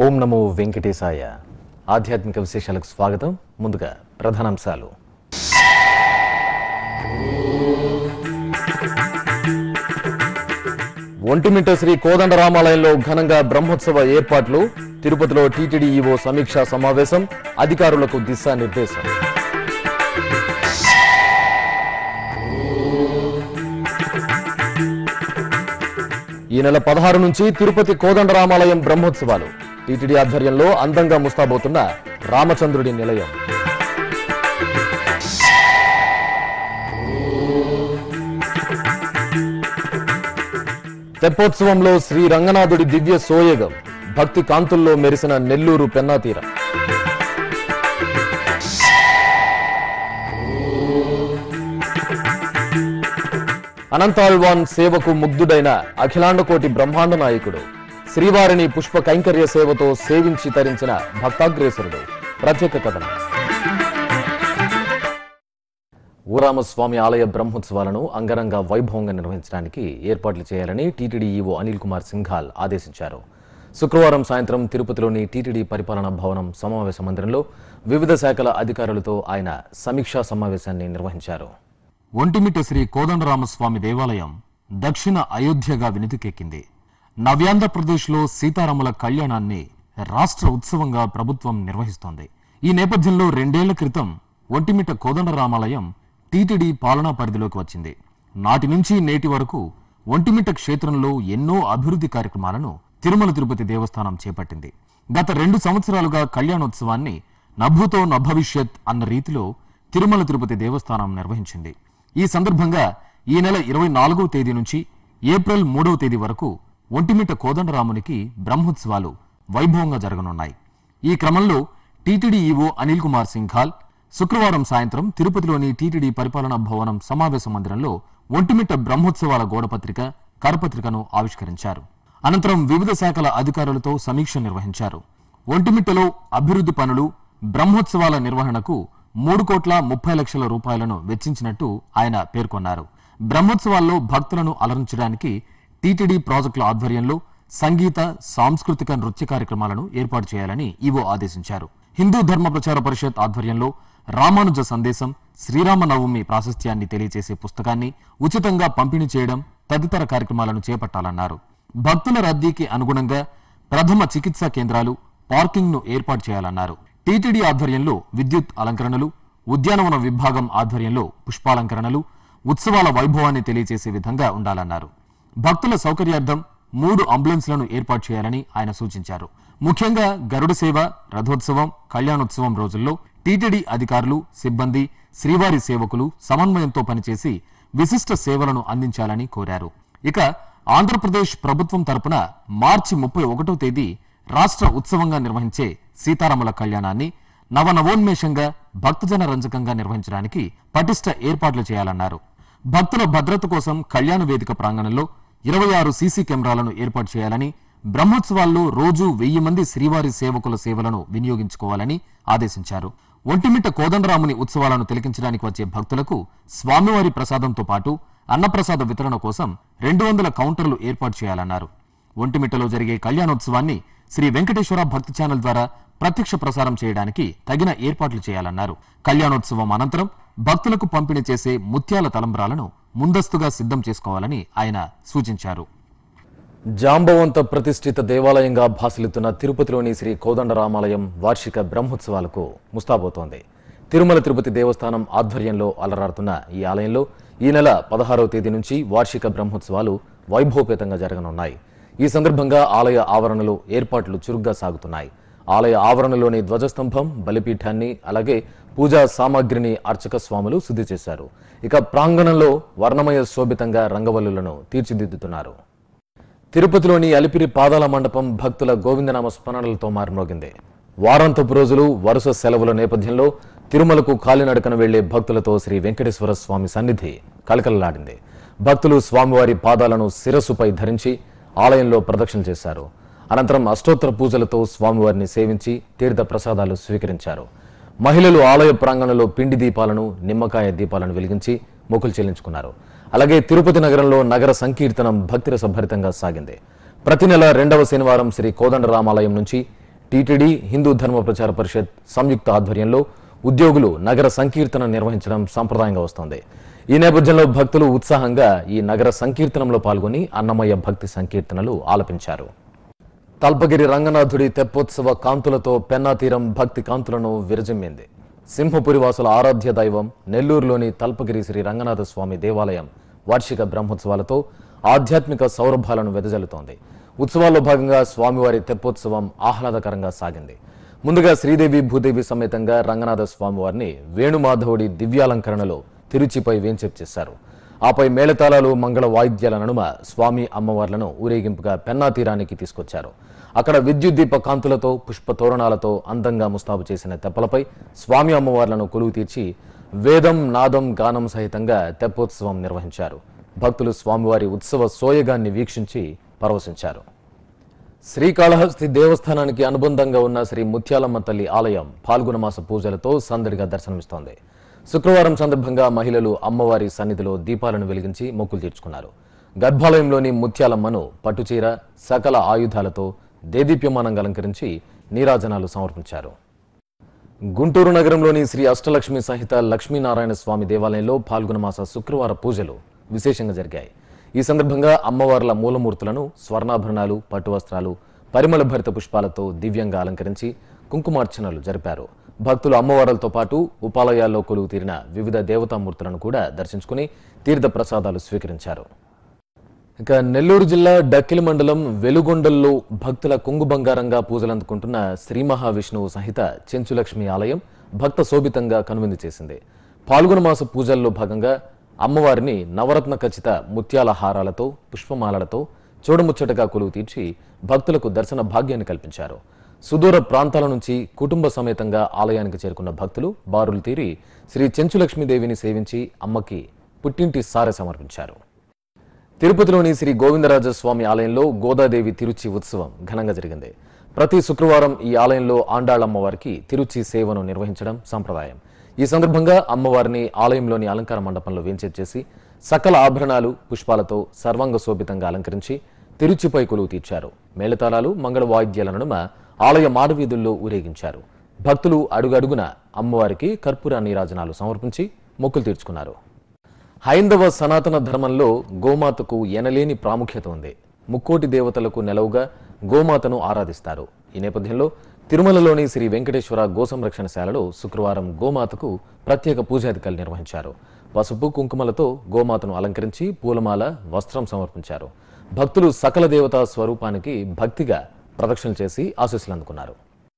ఓం నమో వెంకటేశాయ ఆధ్యాత్మిక విశేషాలకు స్వాగతం ముందుగా ప్రధానాంశాలు ఒంటిమిట్ట శ్రీ కోదండ రామాలయంలో ఘనంగా బ్రహ్మోత్సవ ఏర్పాట్లు తిరుపతిలో టీటీడీ ఈవో సమీక్షా సమావేశం అధికారులకు దిశానిర్దేశం ఈ నెల పదహారు నుంచి తిరుపతి కోదండరామాలయం బ్రహ్మోత్సవాలు టీటీడీ ఆధ్వర్యంలో అందంగా ముస్తాబోతున్న రామచంద్రుడి నిలయం తెప్పోత్సవంలో శ్రీ రంగనాథుడి దివ్య సోయగం భక్తి కాంతుల్లో మెరిసిన నెల్లూరు పెన్నా తీరం అనంతాళ్వాన్ సేవకు ముగ్ధుడైన అఖిలాండకోటి బ్రహ్మాండ నాయకుడు శ్రీవారిని పుష్ప కైంకర్య సేవతో సేవించి తరించిన భక్తాగ్రేసరుడు ప్రత్యేక కథనం ఊరామస్వామి ఆలయ బ్రహ్మోత్సవాలను అంగరంగ వైభవంగా నిర్వహించడానికి ఏర్పాట్లు చేయాలని టీటీడీ ఈవో అనిల్ కుమార్ సింఘాల్ ఆదేశించారు శుక్రవారం సాయంత్రం తిరుపతిలోని టీటీడీ పరిపాలనా భవనం సమావేశ మందిరంలో వివిధ శాఖల అధికారులతో ఆయన సమీక్షా సమావేశాన్ని నిర్వహించారు ఒంటిమిట్ట శ్రీ కోదండరామస్వామి దేవాలయం దక్షిణ అయోధ్యగా వినితికెక్కింది నవ్యాంధ్రప్రదేశ్లో సీతారాముల కళ్యాణాన్ని రాష్ట్ర ఉత్సవంగా ప్రభుత్వం నిర్వహిస్తోంది ఈ నేపథ్యంలో రెండేళ్ల క్రితం ఒంటిమిట్ట కోదండరామాలయం టీటీడీ పాలనా పరిధిలోకి వచ్చింది నాటి నుంచి నేటి వరకు ఒంటిమిట్ట క్షేత్రంలో ఎన్నో అభివృద్ధి కార్యక్రమాలను తిరుమల తిరుపతి దేవస్థానం చేపట్టింది గత రెండు సంవత్సరాలుగా కళ్యాణోత్సవాన్ని నభూతో నభవిష్యత్ అన్న రీతిలో తిరుమల తిరుపతి దేవస్థానం నిర్వహించింది ఈ సందర్భంగా ఈ నెల ఇరవై నాలుగవ తేదీ నుంచి ఏప్రిల్ మూడవ తేదీ వరకు ఒంటిమిట్ట కోదండరామునికి బ్రహ్మోత్సవాలు వైభవంగా జరగనున్నాయి ఈ క్రమంలో టీటీడీ ఈవో అనిల్ కుమార్ సింఘాల్ శుక్రవారం సాయంత్రం తిరుపతిలోని టీటీడీ పరిపాలనా భవనం సమావేశ మందిరంలో ఒంటిమిట్ట బ్రహ్మోత్సవాల గోడపత్రిక కరపత్రికను ఆవిష్కరించారు అనంతరం వివిధ శాఖల అధికారులతో సమీక్ష నిర్వహించారు ఒంటిమిట్టలో అభివృద్ధి పనులు బ్రహ్మోత్సవాల నిర్వహణకు మూడు కోట్ల ముప్పై లక్షల రూపాయలను వెచ్చించినట్టు ఆయన పేర్కొన్నారు బ్రహ్మోత్సవాల్లో భక్తులను అలరించడానికి టీటీడీ ప్రాజెక్టుల ఆధ్వర్యంలో సంగీత సాంస్కృతిక నృత్య కార్యక్రమాలను ఏర్పాటు చేయాలని ఈవో ఆదేశించారు హిందూ ధర్మ ప్రచార పరిషత్ ఆధ్వర్యంలో రామానుజ సందేశం శ్రీరామనవమి ప్రాశస్త్యాన్ని తెలియజేసే పుస్తకాన్ని ఉచితంగా పంపిణీ చేయడం తదితర కార్యక్రమాలను చేపట్టాలన్నారు భక్తుల రద్దీకి అనుగుణంగా ప్రథమ చికిత్సా కేంద్రాలు పార్కింగ్ ను ఏర్పాటు చేయాలన్నారు టీటీడీ ఆధ్వర్యంలో విద్యుత్ అలంకరణలు ఉద్యానవన విభాగం ఆధ్వర్యంలో పుష్పాలంకరణలు ఉత్సవాల వైభవాన్ని తెలియజేసే విధంగా ఉండాలన్నారు భక్తుల సౌకర్యార్థం మూడు అంబులెన్స్లను ఏర్పాటు చేయాలని ఆయన సూచించారు ముఖ్యంగా గరుడ సేవ రథోత్సవం కళ్యాణోత్సవం రోజుల్లో టీటీడీ అధికారులు సిబ్బంది శ్రీవారి సేవకులు సమన్వయంతో పనిచేసి విశిష్ట సేవలను అందించాలని కోరారు ఇక ఆంధ్రప్రదేశ్ ప్రభుత్వం తరపున మార్చి ముప్పై ఒకటో తేదీ రాష్ట్ర ఉత్సవంగా నిర్వహించే సీతారాముల కళ్యాణాన్ని నవనవోన్మేషంగా భక్తజన రంజకంగా నిర్వహించడానికి పటిష్ట ఏర్పాట్లు చేయాలన్నారు భక్తుల భద్రత కోసం కళ్యాణ వేదిక ప్రాంగణంలో ఇరవై ఆరు సీసీ కెమెరాలను ఏర్పాటు చేయాలని బ్రహ్మోత్సవాల్లో రోజు వెయ్యి మంది శ్రీవారి సేవకుల సేవలను వినియోగించుకోవాలని ఆదేశించారు ఒంటిమిట్ట కోదండరాముని ఉత్సవాలను తిలకించడానికి వచ్చే భక్తులకు స్వామివారి ప్రసాదంతో పాటు అన్నప్రసాద వితరణ కోసం రెండు వందల కౌంటర్లు ఏర్పాటు చేయాలన్నారు ఒంటిమిట్టలో జరిగే కళ్యాణోత్సవాన్ని శ్రీ వెంకటేశ్వర భక్తి ఛానల్ ద్వారా ప్రత్యక్ష ప్రసారం చేయడానికి తగిన ఏర్పాట్లు చేయాలన్నారు కళ్యాణోత్సవం అనంతరం భక్తులకు పంపిణీ చేసే ముత్యాల తలంబ్రాలను ముందస్తుగా సిద్ధం చేసుకోవాలని ఆయన సూచించారు జాంబవంత ప్రతిష్ఠిత దేవాలయంగా భాసిల్లుతున్న తిరుపతిలోని శ్రీ కోదండరామాలయం వార్షిక బ్రహ్మోత్సవాలకు ముస్తాబోతోంది తిరుమల తిరుపతి దేవస్థానం ఆధ్వర్యంలో అలరాడుతున్న ఈ ఆలయంలో ఈ నెల పదహారవ తేదీ నుంచి వార్షిక బ్రహ్మోత్సవాలు వైభవపేతంగా జరగనున్నాయి ఈ సందర్భంగా ఆలయ ఆవరణలో ఏర్పాట్లు చురుగ్గా సాగుతున్నాయి ఆలయ ఆవరణలోని ధ్వజస్తంభం బలిపీఠాన్ని అలాగే పూజా సామాగ్రిని అర్చక స్వాములు శుద్ధి చేశారు ఇక ప్రాంగణంలో వర్ణమయ శోభితంగా రంగవల్లులను తీర్చిదిద్దుతున్నారు తిరుపతిలోని అలిపిరి పాదాల మండపం భక్తుల గోవిందనామ స్మరణలతో మారుమోగింది వారాంతపు రోజులు వరుస సెలవుల నేపథ్యంలో తిరుమలకు కాలినడకన వెళ్లే భక్తులతో శ్రీ వెంకటేశ్వర స్వామి సన్నిధి కలకలలాడింది భక్తులు స్వామివారి పాదాలను శిరస్సుపై ధరించి ఆలయంలో ప్రదక్షిణ చేశారు అనంతరం అష్టోత్తర పూజలతో స్వామివారిని సేవించి తీర్థ ప్రసాదాలు స్వీకరించారు మహిళలు ఆలయ ప్రాంగణంలో పిండి దీపాలను నిమ్మకాయ దీపాలను వెలిగించి మొక్కులు చెల్లించుకున్నారు అలాగే తిరుపతి నగరంలో నగర సంకీర్తనం భక్తిరసభరితంగా సాగింది ప్రతి నెల రెండవ శనివారం శ్రీ కోదండరామాలయం నుంచి టీటీడీ హిందూ ధర్మ ప్రచార పరిషత్ సంయుక్త ఆధ్వర్యంలో ఉద్యోగులు నగర సంకీర్తన నిర్వహించడం సంప్రదాయంగా వస్తోంది ఈ నేపథ్యంలో భక్తులు ఉత్సాహంగా ఈ నగర సంకీర్తనంలో పాల్గొని అన్నమయ్య భక్తి సంకీర్తనలు ఆలపించారు తల్పగిరి రంగనాథుడి తెప్పోత్సవ కాంతులతో పెన్నా తీరం భక్తి కాంతులను విరజిమ్మింది సింహపురి వాసుల ఆరాధ్య దైవం నెల్లూరులోని తల్పగిరి శ్రీ రంగనాథ స్వామి దేవాలయం వార్షిక బ్రహ్మోత్సవాలతో ఆధ్యాత్మిక సౌరభాలను వెదజల్లుతోంది ఉత్సవాల్లో భాగంగా స్వామివారి తెప్పోత్సవం ఆహ్లాదకరంగా సాగింది ముందుగా శ్రీదేవి భూదేవి సమేతంగా రంగనాథ స్వామివారిని వేణుమాధవుడి దివ్యాలంకరణలో తిరుచిపై వేంచేపు చేశారు ఆపై మేళతాళాలు మంగళ వాయిద్యాల నడుమ స్వామి అమ్మవార్లను ఊరేగింపుగా పెన్నా తీరానికి తీసుకొచ్చారు అక్కడ విద్యుత్ దీప కాంతులతో పుష్ప తోరణాలతో అందంగా ముస్తాబు చేసిన తెప్పలపై స్వామి అమ్మవార్లను కొలువు తీర్చి వేదం నాదం గానం సహితంగా తెప్పోత్సవం నిర్వహించారు భక్తులు స్వామివారి ఉత్సవ సోయగాన్ని వీక్షించి పరవశించారు శ్రీకాళహస్తి దేవస్థానానికి అనుబంధంగా ఉన్న శ్రీ ముత్యాలమ్మ తల్లి ఆలయం పాల్గొన మాస పూజలతో సందడిగా దర్శనమిస్తోంది శుక్రవారం సందర్భంగా మహిళలు అమ్మవారి సన్నిధిలో దీపాలను వెలిగించి మొక్కులు తీర్చుకున్నారు గర్భాలయంలోని ముత్యాలమ్మను పట్టుచీర సకల ఆయుధాలతో దేదీప్యమానంగా అలంకరించి నీరాజనాలు సమర్పించారు గుంటూరు నగరంలోని శ్రీ అష్టలక్ష్మి సహిత లక్ష్మీనారాయణ స్వామి దేవాలయంలో పాల్గొన మాస శుక్రవార పూజలు విశేషంగా జరిగాయి ఈ సందర్భంగా అమ్మవార్ల మూలమూర్తులను స్వర్ణాభరణాలు పట్టు వస్త్రాలు పరిమళ భరిత పుష్పాలతో దివ్యంగా అలంకరించి కుంకుమార్చనలు జరిపారు భక్తులు అమ్మవార్లతో పాటు ఉపాలయాల్లో కొలువు తీరిన వివిధ దేవతామూర్తులను కూడా దర్శించుకుని తీర్థ ప్రసాదాలు స్వీకరించారు ఇక నెల్లూరు జిల్లా డక్కిలి మండలం వెలుగొండల్లో భక్తుల కొంగు బంగారంగా పూజలందుకుంటున్న శ్రీ మహావిష్ణువు సహిత చెంచులక్ష్మి ఆలయం భక్త శోభితంగా కనువిందు చేసింది పాల్గొన మాస పూజల్లో భాగంగా అమ్మవారిని నవరత్న ఖచ్చిత ముత్యాల హారాలతో పుష్పమాలలతో చూడముచ్చటగా కొలువు తీర్చి భక్తులకు దర్శన భాగ్యాన్ని కల్పించారు సుదూర ప్రాంతాల నుంచి కుటుంబ సమేతంగా ఆలయానికి చేరుకున్న భక్తులు బారులు తీరి శ్రీ చెంచులక్ష్మీదేవిని సేవించి అమ్మకి పుట్టింటి సారె సమర్పించారు తిరుపతిలోని శ్రీ గోవిందరాజస్వామి ఆలయంలో గోదాదేవి తిరుచి ఉత్సవం ఘనంగా జరిగింది ప్రతి శుక్రవారం ఈ ఆలయంలో ఆండాళమ్మవారికి తిరుచి సేవను నిర్వహించడం సంప్రదాయం ఈ సందర్భంగా అమ్మవారిని ఆలయంలోని అలంకార మండపంలో వేంచేపు చేసి సకల ఆభరణాలు పుష్పాలతో సర్వాంగ శోభితంగా అలంకరించి తిరుచిపై కొలువు తీర్చారు మేళతాళాలు మంగళ వాయిద్యాల నడుమ ఆలయ మాడవీధుల్లో ఊరేగించారు భక్తులు అడుగడుగున అమ్మవారికి కర్పూర నీరాజనాలు సమర్పించి మొక్కులు తీర్చుకున్నారు హైందవ సనాతన ధర్మంలో గోమాతకు ఎనలేని ప్రాముఖ్యత ఉంది ముక్కోటి దేవతలకు నెలవుగా గోమాతను ఆరాధిస్తారు ఈ నేపథ్యంలో తిరుమలలోని శ్రీ వెంకటేశ్వర గోసంరక్షణశాలలో శుక్రవారం గోమాతకు ప్రత్యేక పూజాధికారులు నిర్వహించారు పసుపు కుంకుమలతో గోమాతను అలంకరించి పూలమాల వస్త్రం సమర్పించారు భక్తులు సకల దేవతా స్వరూపానికి భక్తిగా ప్రదక్షిణలు చేసి ఆశీస్సులు అందుకున్నారు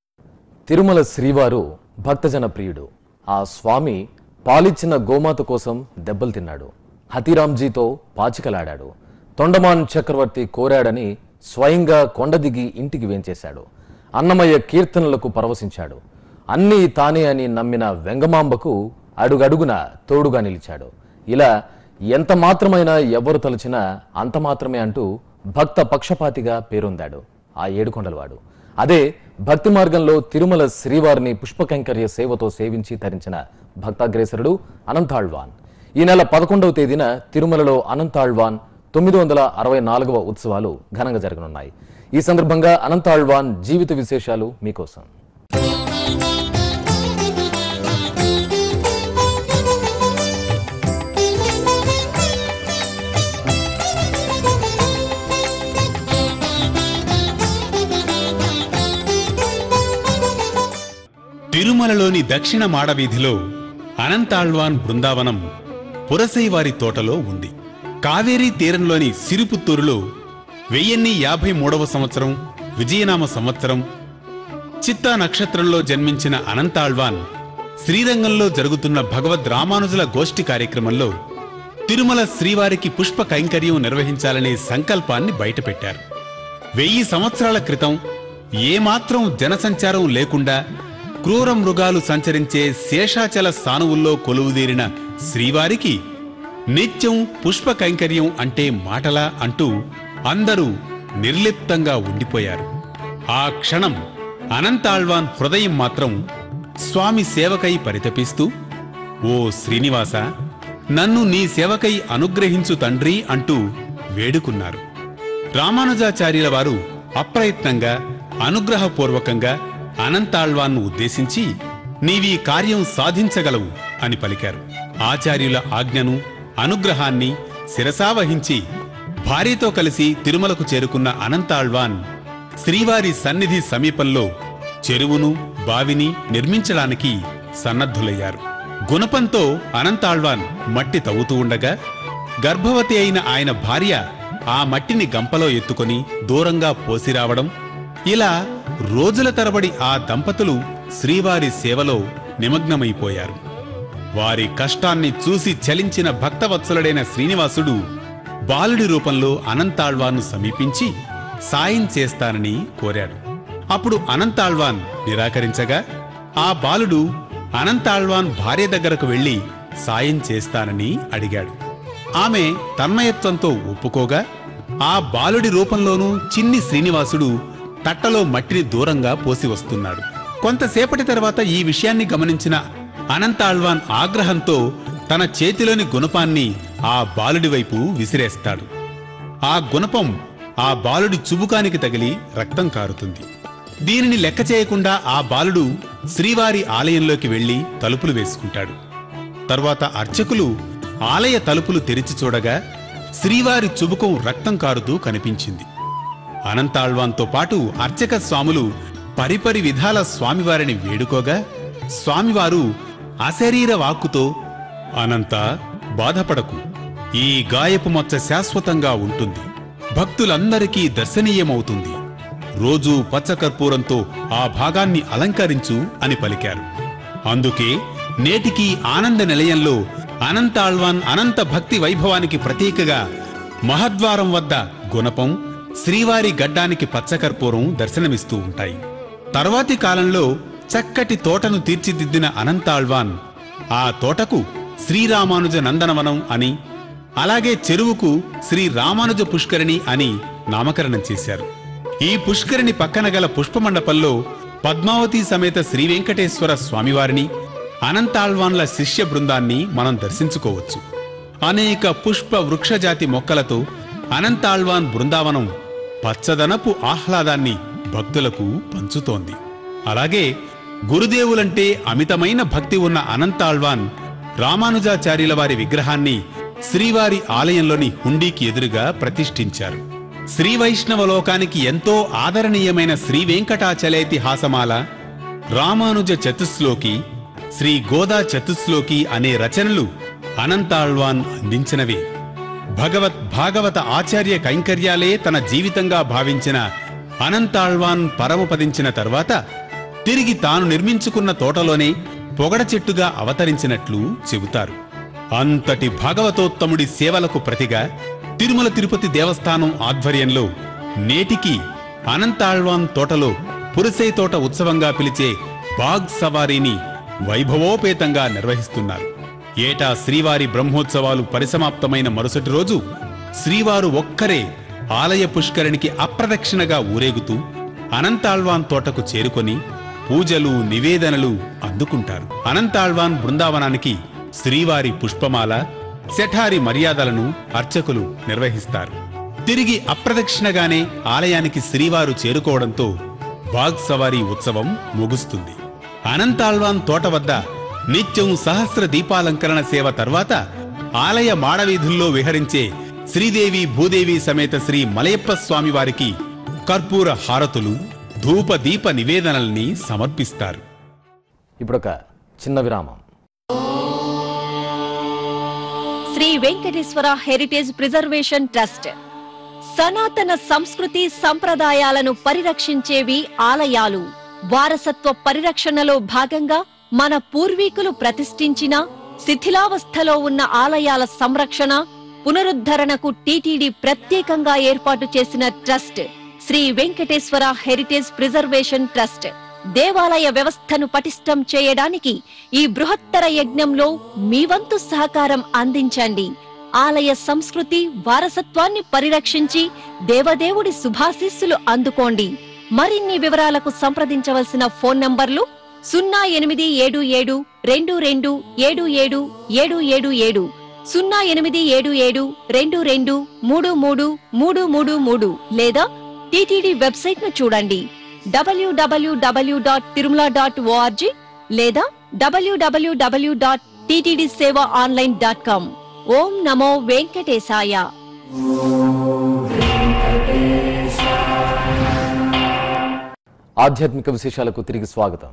తిరుమల శ్రీవారు భక్తజన ప్రియుడు ఆ స్వామి పాలిచ్చిన గోమాత కోసం దెబ్బలు తిన్నాడు హతిరామ్జీతో పాచికలాడాడు తొండమాన్ చక్రవర్తి కోరాడని స్వయంగా కొండ దిగి ఇంటికి వేంచేశాడు అన్నమయ్య కీర్తనలకు పరవశించాడు అన్నీ తానే అని నమ్మిన వెంగమాంబకు అడుగడుగున తోడుగా నిలిచాడు ఇలా ఎంత మాత్రమైనా ఎవరు తలచినా అంత మాత్రమే అంటూ భక్త పక్షపాతిగా పేరొందాడు ఆ ఏడుకొండలవాడు అదే భక్తి మార్గంలో తిరుమల శ్రీవారిని పుష్పకైంకర్య సేవతో సేవించి తరించిన భక్తాగ్రేసరుడు అనంతాళ్వాన్ ఈ నెల పదకొండవ తేదీన తిరుమలలో అనంతాళ్వాన్ తొమ్మిది వందల అరవై నాలుగవ ఉత్సవాలు ఘనంగా జరగనున్నాయి ఈ సందర్భంగా అనంతాళ్వాన్ జీవిత విశేషాలు మీకోసం తిరుమలలోని దక్షిణ మాడవీధిలో అనంతాళ్వాన్ బృందావనం పురసైవారి తోటలో ఉంది కావేరీ తీరంలోని సిరిపుత్తూరులో వెయ్యిన్ని యాభై మూడవ సంవత్సరం విజయనామ సంవత్సరం చిత్తా నక్షత్రంలో జన్మించిన అనంతాళ్వాన్ శ్రీరంగంలో జరుగుతున్న భగవద్ రామానుజుల గోష్ఠి కార్యక్రమంలో తిరుమల శ్రీవారికి పుష్ప కైంకర్యం నిర్వహించాలనే సంకల్పాన్ని బయటపెట్టారు వెయ్యి సంవత్సరాల క్రితం ఏమాత్రం జనసంచారం లేకుండా క్రూర మృగాలు సంచరించే శేషాచల సానువుల్లో కొలువుదీరిన శ్రీవారికి నిత్యం పుష్ప కైంకర్యం అంటే మాటలా అంటూ అందరూ నిర్లిప్తంగా ఉండిపోయారు ఆ క్షణం అనంతాళ్వాన్ హృదయం మాత్రం స్వామి సేవకై పరితపిస్తూ ఓ శ్రీనివాస నన్ను నీ సేవకై అనుగ్రహించు తండ్రి అంటూ వేడుకున్నారు రామానుజాచార్యుల వారు అప్రయత్నంగా అనుగ్రహపూర్వకంగా అనంతాళ్వాన్ను ఉద్దేశించి నీవీ కార్యం సాధించగలవు అని పలికారు ఆచార్యుల ఆజ్ఞను అనుగ్రహాన్ని శిరసావహించి భార్యతో కలిసి తిరుమలకు చేరుకున్న అనంతాళ్వాన్ శ్రీవారి సన్నిధి సమీపంలో చెరువును బావిని నిర్మించడానికి సన్నద్ధులయ్యారు గుణపంతో అనంతాళ్వాన్ మట్టి తవ్వుతూ ఉండగా గర్భవతి అయిన ఆయన భార్య ఆ మట్టిని గంపలో ఎత్తుకొని దూరంగా పోసిరావడం ఇలా రోజుల తరబడి ఆ దంపతులు శ్రీవారి సేవలో నిమగ్నమైపోయారు వారి కష్టాన్ని చూసి చలించిన భక్తవత్సలుడైన శ్రీనివాసుడు బాలుడి రూపంలో అనంతాళ్వాన్ను సమీపించి సాయం చేస్తానని కోరాడు అప్పుడు అనంతాళ్వాన్ నిరాకరించగా ఆ బాలుడు అనంతాళ్వాన్ భార్య దగ్గరకు వెళ్లి సాయం చేస్తానని అడిగాడు ఆమె తన్మయత్వంతో ఒప్పుకోగా ఆ బాలుడి రూపంలోనూ చిన్ని శ్రీనివాసుడు తట్టలో మట్టిని దూరంగా పోసి వస్తున్నాడు కొంతసేపటి తర్వాత ఈ విషయాన్ని గమనించిన అనంతాళ్వాన్ ఆగ్రహంతో తన చేతిలోని గుణపాన్ని ఆ బాలుడి వైపు విసిరేస్తాడు ఆ గుణపం ఆ బాలుడి చుబుకానికి తగిలి రక్తం కారుతుంది దీనిని లెక్క చేయకుండా ఆ బాలుడు శ్రీవారి ఆలయంలోకి వెళ్లి తలుపులు వేసుకుంటాడు తర్వాత అర్చకులు ఆలయ తలుపులు తెరిచి చూడగా శ్రీవారి చుబుకం రక్తం కారుతూ కనిపించింది అనంతాళ్వాన్తో పాటు అర్చక స్వాములు పరిపరి విధాల స్వామివారిని వేడుకోగా స్వామివారు అశరీర వాక్కుతో అనంత బాధపడకు ఈ గాయపు మచ్చ శాశ్వతంగా ఉంటుంది భక్తులందరికీ దర్శనీయమవుతుంది రోజూ పచ్చకర్పూరంతో ఆ భాగాన్ని అలంకరించు అని పలికారు అందుకే నేటికి ఆనంద నిలయంలో అనంతాళ్వాన్ అనంత భక్తి వైభవానికి ప్రతీకగా మహద్వారం వద్ద గుణపం శ్రీవారి గడ్డానికి పచ్చకర్పూరం దర్శనమిస్తూ ఉంటాయి తర్వాతి కాలంలో చక్కటి తోటను తీర్చిదిద్దిన అనంతాళ్వాన్ ఆ తోటకు శ్రీరామానుజ నందనవనం అని అలాగే చెరువుకు శ్రీ రామానుజ పుష్కరిణి అని నామకరణం చేశారు ఈ పుష్కరిణి పక్కన గల పుష్పమండపంలో పద్మావతి సమేత శ్రీ వెంకటేశ్వర స్వామివారిని అనంతాళ్వాన్ల శిష్య బృందాన్ని మనం దర్శించుకోవచ్చు అనేక పుష్ప వృక్షజాతి మొక్కలతో అనంతాళ్వాన్ బృందావనం పచ్చదనపు ఆహ్లాదాన్ని భక్తులకు పంచుతోంది అలాగే గురుదేవులంటే అమితమైన భక్తి ఉన్న అనంతాళ్వాన్ రామానుజాచార్యుల వారి విగ్రహాన్ని శ్రీవారి ఆలయంలోని హుండీకి ఎదురుగా ప్రతిష్ఠించారు శ్రీ వైష్ణవ లోకానికి ఎంతో ఆదరణీయమైన శ్రీ వెంకటాచలేతి హాసమాల రామానుజ చతుస్లోకి శ్రీ గోదా చతుస్లోకి అనే రచనలు అనంతాళ్వాన్ అందించినవే భగవత్ భాగవత ఆచార్య కైంకర్యాలే తన జీవితంగా భావించిన అనంతాళ్వాన్ పరమపదించిన తర్వాత తిరిగి తాను నిర్మించుకున్న తోటలోనే పొగడ చెట్టుగా అవతరించినట్లు చెబుతారు అంతటి భాగవతోత్తముడి సేవలకు ప్రతిగా తిరుమల తిరుపతి దేవస్థానం ఆధ్వర్యంలో నేటికి అనంతాళ్వాన్ తోటలో పురసై తోట ఉత్సవంగా పిలిచే బాగ్ సవారీని వైభవోపేతంగా నిర్వహిస్తున్నారు ఏటా శ్రీవారి బ్రహ్మోత్సవాలు పరిసమాప్తమైన మరుసటి రోజు శ్రీవారు ఒక్కరే ఆలయ పుష్కరిణికి అప్రదక్షిణగా ఊరేగుతూ అనంతాళ్వాన్ తోటకు చేరుకొని పూజలు నివేదనలు అందుకుంటారు అనంతాళ్వాన్ బృందావనానికి శ్రీవారి పుష్పమాల శఠారి మర్యాదలను అర్చకులు నిర్వహిస్తారు తిరిగి అప్రదక్షిణగానే ఆలయానికి శ్రీవారు చేరుకోవడంతో బాగ్ సవారీ ఉత్సవం ముగుస్తుంది అనంతాళ్వాన్ తోట వద్ద నిత్యం సహస్ర దీపాలంకరణ సేవ తర్వాత ఆలయ మాడవీధుల్లో విహరించే శ్రీదేవి భూదేవి సమేత శ్రీ మలయప్ప స్వామి వారికి కర్పూర హారతులు ధూప దీప నివేదనల్ని సమర్పిస్తారు ఇప్పుడొక చిన్న విరామం Sri Venkateswara heritage preservation trust సనాతన సంస్కృతి సంప్రదాయాలను పరిరక్షించేవి ఆలయాలు వారసత్వ పరిరక్షణలో భాగంగా మన పూర్వీకులు ప్రతిష్ఠించిన శిథిలావస్థలో ఉన్న ఆలయాల సంరక్షణ పునరుద్ధరణకు టీటీడీ ప్రత్యేకంగా ఏర్పాటు చేసిన trust Sri Venkateswara heritage preservation trust దేవాలయ వ్యవస్థను పటిష్టం చేయడానికి ఈ బృహత్తర యజ్ఞంలో మీ వంతు సహకారం అందించండి ఆలయ సంస్కృతి వారసత్వాన్ని పరిరక్షించి దేవదేవుడి శుభాశీస్సులు అందుకోండి మరిన్ని వివరాలకు సంప్రదించవలసిన ఫోన్ నంబర్లు సున్నా ఎనిమిది ఏడు ఏడు రెండు రెండు ఏడు ఏడు ఏడు ఏడు ఏడు సున్నా ఎనిమిది ఏడు ఏడు రెండు రెండు మూడు మూడు మూడు మూడు మూడు లేదా టీటీడీ వెబ్సైట్ ను చూడండి డబ్ల్యూడబ్ల్యూడబ్ల్యూ డాట్ తిరుమల డాట్ ఓఆర్జీ లేదా డబ్ల్యూడబ్ల్యూడబ్ల్యూ dot TTD seva online dot com ఓం నమో వెంకటేశాయ ఆధ్యాత్మిక విశేషాలకు తిరిగి స్వాగతం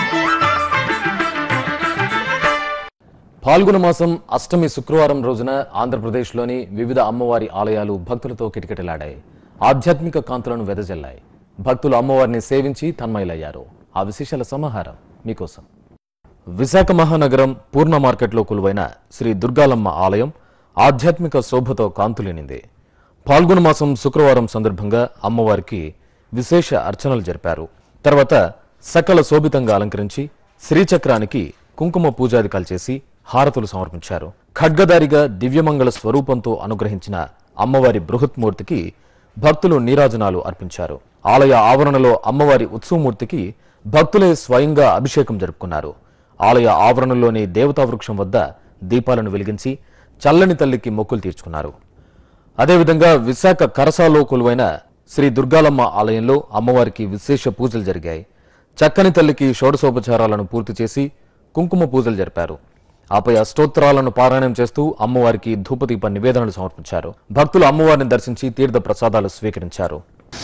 పాల్గొన మాసం అష్టమి శుక్రవారం రోజున ఆంధ్రప్రదేశ్లోని వివిధ అమ్మవారి ఆలయాలు భక్తులతో కిటకిటలాడాయి ఆధ్యాత్మిక కాంతులను వెదజల్లాయి భక్తులు అమ్మవారిని సేవించి తన్మయులయ్యారు ఆ విశేషాల సమాహారం మీకోసం విశాఖ మహానగరం పూర్ణ మార్కెట్లో కొలువైన శ్రీ దుర్గాలమ్మ ఆలయం ఆధ్యాత్మిక శోభతో కాంతులేనింది పాల్గొన మాసం శుక్రవారం సందర్భంగా అమ్మవారికి విశేష అర్చనలు జరిపారు తర్వాత సకల శోభితంగా అలంకరించి శ్రీచక్రానికి కుంకుమ పూజాదికాలు చేసి హారతులు సమర్పించారు ఖడ్గదారిగా దివ్యమంగళ స్వరూపంతో అనుగ్రహించిన అమ్మవారి బృహత్మూర్తికి భక్తులు నీరాజనాలు అర్పించారు ఆలయ ఆవరణలో అమ్మవారి ఉత్సవమూర్తికి భక్తులే స్వయంగా అభిషేకం జరుపుకున్నారు ఆలయ ఆవరణలోని దేవతా వృక్షం వద్ద దీపాలను వెలిగించి చల్లని తల్లికి మొక్కులు తీర్చుకున్నారు అదేవిధంగా విశాఖ కరసాలో కొలువైన శ్రీ దుర్గాలమ్మ ఆలయంలో అమ్మవారికి విశేష పూజలు జరిగాయి చక్కని తల్లికి షోడశోపచారాలను పూర్తి చేసి కుంకుమ పూజలు జరిపారు ఆపై అష్టోత్తరాలను పారాయణం చేస్తూ అమ్మవారికి ధూపదీప నివేదనలు సమర్పించారు భక్తులు అమ్మవారిని దర్శించి తీర్థ ప్రసాదాలు స్వీకరించారు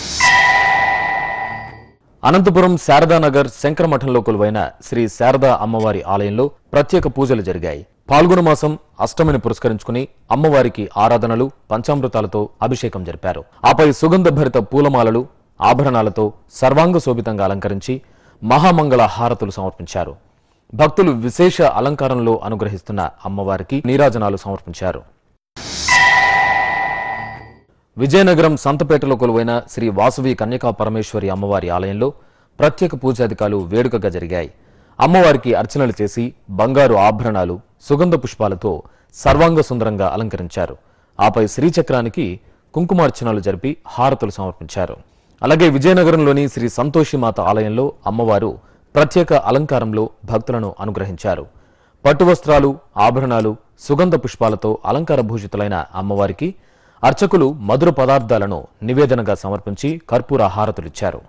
అనంతపురం శారదానగర్ శంకరమఠంలో కొలువైన శ్రీ శారదా అమ్మవారి ఆలయంలో ప్రత్యేక పూజలు జరిగాయి పాల్గొన మాసం అష్టమిని పురస్కరించుకుని అమ్మవారికి ఆరాధనలు పంచామృతాలతో అభిషేకం జరిపారు ఆపై సుగంధ భరిత పూలమాలలు ఆభరణాలతో సర్వాంగ శోభితంగా అలంకరించి మహామంగళ హారతులు సమర్పించారు భక్తులు విశేష అలంకారంలో అనుగ్రహిస్తున్న అమ్మవారికి నీరాజనాలు సమర్పించారు విజయనగరం సంతపేటలో కొలువైన శ్రీ వాసవి కన్యకా పరమేశ్వరి అమ్మవారి ఆలయంలో ప్రత్యేక పూజాధికాలు వేడుకగా జరిగాయి అమ్మవారికి అర్చనలు చేసి బంగారు ఆభరణాలు సుగంధ పుష్పాలతో సర్వాంగ సుందరంగా అలంకరించారు ఆపై శ్రీచక్రానికి కుంకుమార్చనలు జరిపి హారతులు సమర్పించారు అలాగే విజయనగరంలోని శ్రీ సంతోషిమాత ఆలయంలో అమ్మవారు ప్రత్యేక అలంకారంలో భక్తులను అనుగ్రహించారు పట్టు వస్త్రాలు ఆభరణాలు సుగంధ పుష్పాలతో అలంకార భూషితులైన అమ్మవారికి అర్చకులు మధుర పదార్థాలను నివేదనగా సమర్పించి కర్పూర హారతులిచ్చారు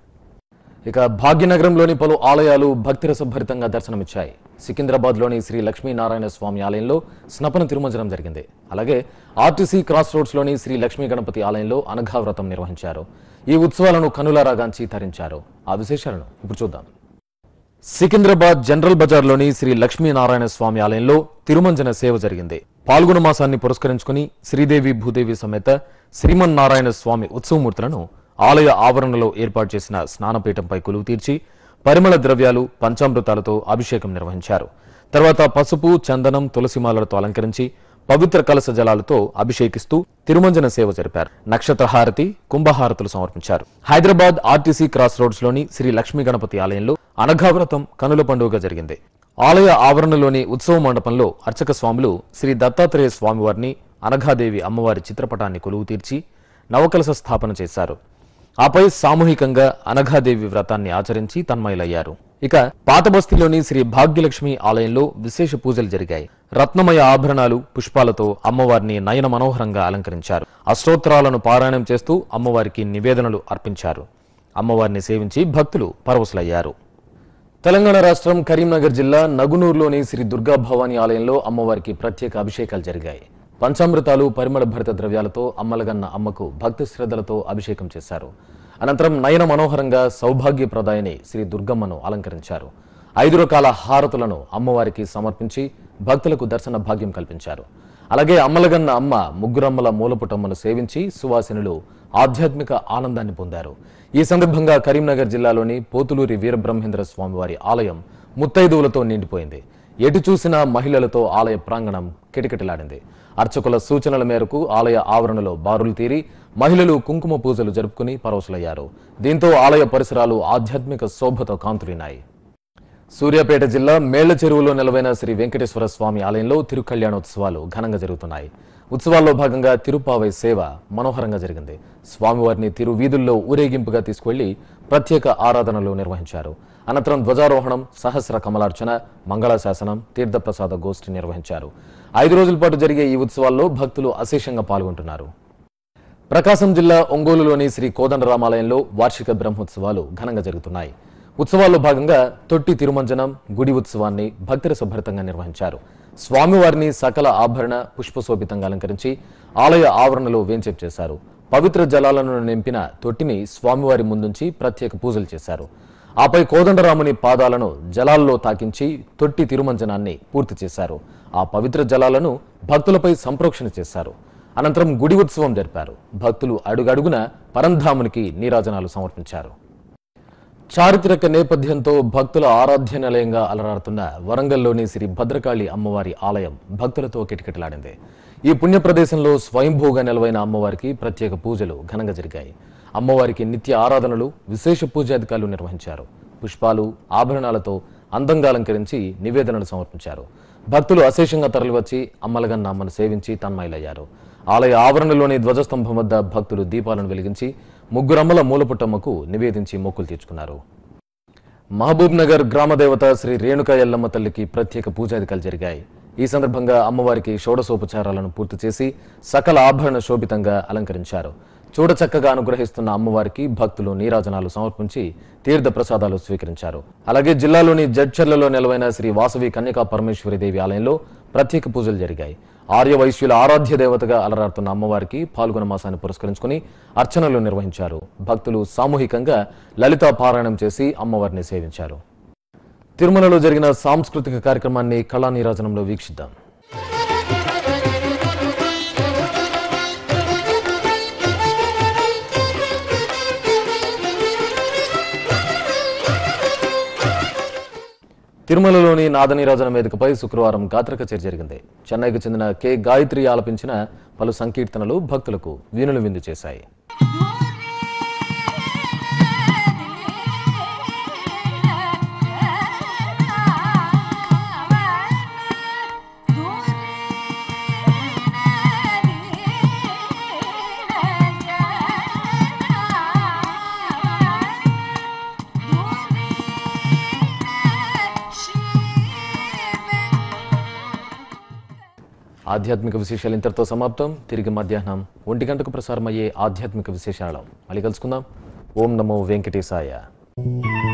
ఇక భాగ్యనగరంలోని పలు ఆలయాలు భక్తిరసభరితంగా దర్శనమిచ్చాయి సికింద్రాబాద్లోని శ్రీ లక్ష్మీనారాయణ స్వామి ఆలయంలో స్నపన తిరుమంజనం జరిగింది అలాగే ఆర్టీసీ క్రాస్ రోడ్స్లోని శ్రీ లక్ష్మీ గణపతి ఆలయంలో అనఘావ్రతం నిర్వహించారు ఈ ఉత్సవాలను కనులారాగాంచి తరించారు ఆ విశేషాలను ఇప్పుడు చూద్దాం సికింద్రాబాద్ జనరల్ బజార్లోని శ్రీ లక్ష్మీనారాయణ స్వామి ఆలయంలో తిరుమంజన సేవ జరిగింది పాల్గొన మాసాన్ని పురస్కరించుకుని శ్రీదేవి భూదేవి సమేత శ్రీమన్నారాయణ స్వామి ఉత్సవమూర్తులను ఆలయ ఆవరణలో ఏర్పాటు చేసిన స్నానపీఠంపై కొలువు తీర్చి పరిమళ ద్రవ్యాలు పంచామృతాలతో అభిషేకం నిర్వహించారు తర్వాత పసుపు చందనం తులసిమాలలతో అలంకరించి పవిత్ర కలస జలాలతో అభిషేకిస్తూ తిరుమంజన సేవ జరిపారు నక్షత్ర హారతి కుంభహారతులు సమర్పించారు హైదరాబాద్ ఆర్టీసీ క్రాస్ రోడ్స్ లోని శ్రీ లక్ష్మీ గణపతి ఆలయంలో అనఘావ్రతం కనుల పండుగ జరిగింది ఆలయ ఆవరణలోని ఉత్సవ మండపంలో అర్చక స్వాములు శ్రీ దత్తాత్రేయ స్వామివారిని అనఘాదేవి అమ్మవారి చిత్రపటాన్ని కొలువు తీర్చి నవకలస స్థాపన చేశారు ఆపై సామూహికంగా అనఘాదేవి వ్రతాన్ని ఆచరించి తన్మయులయ్యారు ఇక పాతబస్తీలోని శ్రీ భాగ్యలక్ష్మి ఆలయంలో విశేష పూజలు జరిగాయి రత్నమయ ఆభరణాలు పుష్పాలతో అమ్మవారిని నయన మనోహరంగా అలంకరించారు అష్టోత్తరాలను పారాయణం చేస్తూ అమ్మవారికి నివేదనలు అర్పించారు అమ్మవారిని సేవించి భక్తులు పరవశులయ్యారు తెలంగాణ రాష్ట్రం కరీంనగర్ జిల్లా నగునూరులోని శ్రీ దుర్గా భవానీ ఆలయంలో అమ్మవారికి ప్రత్యేక అభిషేకాలు జరిగాయి పంచామృతాలు పరిమళ భరిత ద్రవ్యాలతో అమ్మలగన్న అమ్మకు భక్తి శ్రద్ధలతో అభిషేకం చేశారు అనంతరం నయన మనోహరంగా సౌభాగ్యప్రదాయని శ్రీ దుర్గమ్మను అలంకరించారు ఐదు రకాల హారతులను అమ్మవారికి సమర్పించి భక్తులకు దర్శన భాగ్యం కల్పించారు అలాగే అమ్మలగన్న అమ్మ ముగ్గురమ్మల మూలపుటమ్మను సేవించి సువాసినులు ఆధ్యాత్మిక ఆనందాన్ని పొందారు ఈ సందర్భంగా కరీంనగర్ జిల్లాలోని పోతులూరి వీరబ్రహ్మేంద్ర స్వామివారి ఆలయం ముత్తైదువులతో నిండిపోయింది ఎటు చూసినా మహిళలతో ఆలయ ప్రాంగణం కిటకిటలాడింది అర్చకుల సూచనల మేరకు ఆలయ ఆవరణలో బారులు తీరి మహిళలు కుంకుమ పూజలు జరుపుకుని పరవశులయ్యారు దీంతో ఆలయ పరిసరాలు ఆధ్యాత్మిక శోభతో కాంతులినాయి సూర్యాపేట జిల్లా మేళ్ల చెరువులో నెలవైన శ్రీ వెంకటేశ్వర స్వామి ఆలయంలో తిరుకళ్యాణోత్సవాలు ఘనంగా జరుగుతున్నాయి ఉత్సవాల్లో భాగంగా తిరుపావై సేవ మనోహరంగా జరిగింది స్వామివారిని తిరు వీధుల్లో ఊరేగింపుగా తీసుకువెళ్లి ప్రత్యేక ఆరాధనలు నిర్వహించారు అనంతరం ధ్వజారోహణం సహస్ర కమలార్చన మంగళాశాసనం తీర్థప్రసాద గోష్ఠి నిర్వహించారు ఐదు రోజుల పాటు జరిగే ఈ ఉత్సవాల్లో భక్తులు అశేషంగా పాల్గొంటున్నారు ప్రకాశం జిల్లా ఒంగోలులోని శ్రీ కోదండరామాలయంలో వార్షిక బ్రహ్మోత్సవాలు ఘనంగా జరుగుతున్నాయి ఉత్సవాల్లో భాగంగా తొట్టి తిరుమంజనం గుడి ఉత్సవాన్ని భక్తుల శుభ్రతంగా నిర్వహించారు స్వామివారిని సకల ఆభరణ పుష్పశోభితంగా అలంకరించి ఆలయ ఆవరణలో వేంచేపు చేశారు పవిత్ర జలాలను నింపిన తొట్టిని స్వామివారి ముందుంచి ప్రత్యేక పూజలు చేశారు ఆపై కోదండరాముని పాదాలను జలాల్లో తాకించి తొట్టి తిరుమంజనాన్ని పూర్తి చేశారు ఆ పవిత్ర జలాలను భక్తులపై సంప్రోక్షణ చేశారు అనంతరం గుడి ఉత్సవం జరిపారు భక్తులు అడుగడుగున పరంధామునికి నీరాజనాలు సమర్పించారు చారిత్రక నేపథ్యంతో భక్తుల ఆరాధ్య నిలయంగా అలరాడుతున్న వరంగల్లోని శ్రీ భద్రకాళి అమ్మవారి ఆలయం భక్తులతో కిటకిటలాడింది ఈ పుణ్య ప్రదేశంలో స్వయంభూగా నిలవైన అమ్మవారికి ప్రత్యేక పూజలు ఘనంగా జరిగాయి అమ్మవారికి నిత్య ఆరాధనలు విశేష పూజాధికారులు నిర్వహించారు పుష్పాలు ఆభరణాలతో అందంగా అలంకరించి నివేదనలు సమర్పించారు భక్తులు అశేషంగా తరలివచ్చి అమ్మలగన్న అమ్మను సేవించి తన్మయులయ్యారు ఆలయ ఆవరణలోని ధ్వజస్తంభం వద్ద భక్తులు దీపాలను వెలిగించి ముగ్గురమ్మల మూలపుట్టమ్మకు నివేదించి మొక్కులు తీర్చుకున్నారు మహబూబ్ నగర్ గ్రామ దేవత శ్రీ రేణుకా ఎల్లమ్మ తల్లికి ప్రత్యేక పూజాధికాలు జరిగాయి ఈ సందర్భంగా అమ్మవారికి షోడశోపచారాలను పూర్తి చేసి సకల ఆభరణ శోభితంగా అలంకరించారు చూడచక్కగా అనుగ్రహిస్తున్న అమ్మవారికి భక్తులు నీరాజనాలు సమర్పించి తీర్థ ప్రసాదాలు స్వీకరించారు అలాగే జిల్లాలోని జడ్చర్లలో నెలవైన శ్రీ వాసవి కన్యకా పరమేశ్వరి దేవి ఆలయంలో ప్రత్యేక పూజలు జరిగాయి ఆర్య వైశ్యుల ఆరాధ్య దేవతగా అలరాడుతున్న అమ్మవారికి పాల్గొన మాసాన్ని పురస్కరించుకుని అర్చనలు నిర్వహించారు భక్తులు సామూహికంగా లలితా పారాయణం చేసి అమ్మవారిని సేవించారు తిరుమలలో జరిగిన సాంస్కృతిక కార్యక్రమాన్ని కళా నీరాజనంలో వీక్షిద్దాం తిరుమలలోని నాదనీరాజన వేదికపై శుక్రవారం గాత్ర కచేరి జరిగింది చెన్నైకి చెందిన కె గాయత్రి ఆలపించిన పలు సంకీర్తనలు భక్తులకు వీణులు విందు చేశాయి ఆధ్యాత్మిక విశేషాలు ఇంతటితో సమాప్తం తిరిగి మధ్యాహ్నం ఒంటి గంటకు ప్రసారమయ్యే ఆధ్యాత్మిక విశేషాలు మళ్ళీ కలుసుకుందాం ఓం నమో వెంకటేశాయ